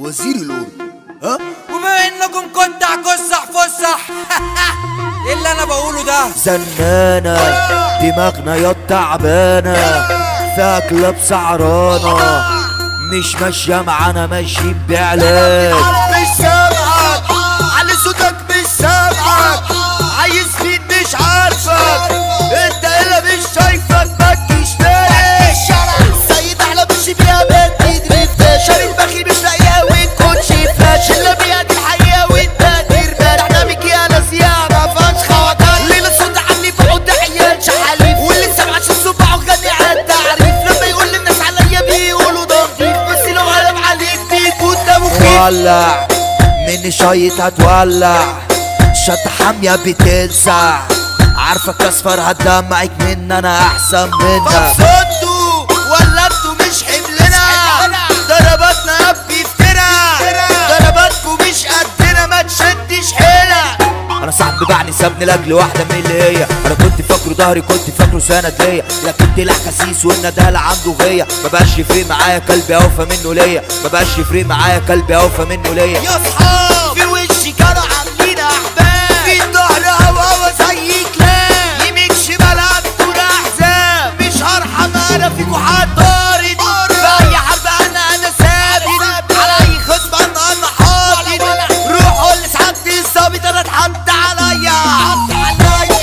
وزير الأردن ها وبما انكم كنت هكسح فسح ايه اللي انا بقوله ده زنانة دماغنا يا تعبانة فيها كلاب سعرانة مش ماشية معانا ماشيين بعلاج مش سامعك علي صوتك مش سامعك عايز مين مش عارفك انت الا مش شايفك مكيش فايق الشارع سيد احلى مش بيها بنتي دريفت شاري دماغي مش لاقيها وتكونش فلاش الا بيها دي الحقيقة وانت تربال احنا بيكي انا سياح ما فيهاش خواجات ليلة صوت عني بقعد عيال شحاليف واللي سمعش صباعه غني على التعريف لما يقول للناس عليا بيقولوا ده نضيف بس لو قلب عليك بيكون ده مخيف ولع من شايط هتولع شط حامية بتلسع عارفك اصفر هتدمعك من انا احسن منك صدوا ولا انتوا مش حملنا ضرباتنا يا بيفتنا ضرباتكم مش قدنا ما تشدش حيلة انا صاحبي باعني سابني لاجل واحده من اللي هي انا كنت فاكره ظهري كنت فاكره سند ليا لكن طلع خسيس والندهل عنده غيه ما بقاش يفرق معايا كلبي اوفى منه ليا ما بقاش يفرق معايا كلبي اوفى منه ليا يا صحاب في وشي كانوا عاملين احباب في الظهر هوا زي كلاب يمين شمال هتكون احزاب مش هرحم انا فيكوا حد طارد في اي حرب انا انا ثابت على اي خصم انا انا حاضر روحوا لسعادتي الظابط انا اتحط عليا اتحط عليا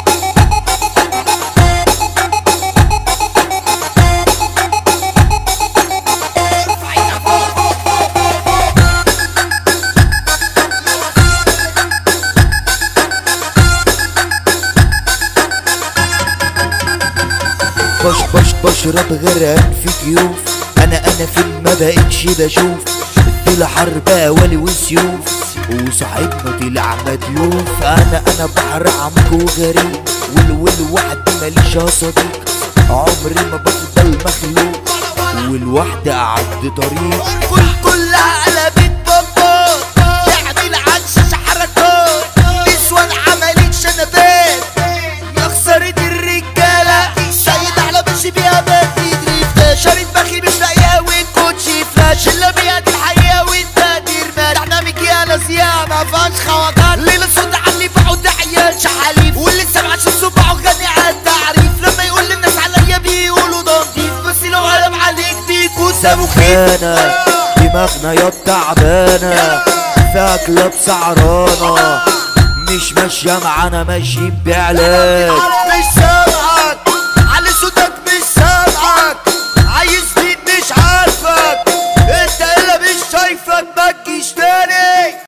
بش بش بشرب غرقان في كيوف انا انا فين ما بقتش بشوف طلع حرب ولي وسيوف وصاحبنا طلع مديوف انا انا بحر عمق وغريب والول وحدي ماليش صديق عمري ما بفضل مخلوق والوحدة أعد طريق كل كلها قلبت بابا تعمل عن شاشة حركات نسوان عملت شنبات يا خسارة الرجالة سيد احلى ماشي بيها بدي دريفت شاري دماغي مش لاقيها وتكونش فلاش الا بيها دي الحقيقة وانت ديرمان احنا ميكي انا سياح ما فيهاش خواجات ليلة صوت عني بقعد عيال شحاليف واللي سمعش صباعه غني على التعريف لما يقول للناس عليا بيقولوا ده نضيف بس لو قلب عليك بيكون ده مخيف سخانة دماغنا يا تعبانة فيها كلاب سعرانة مش ماشية معانا ماشيين بعلاج مش سامعك علي صوتك مش سامعك عايز مين مش عارفك انت الا مش شايفك مكيش تاني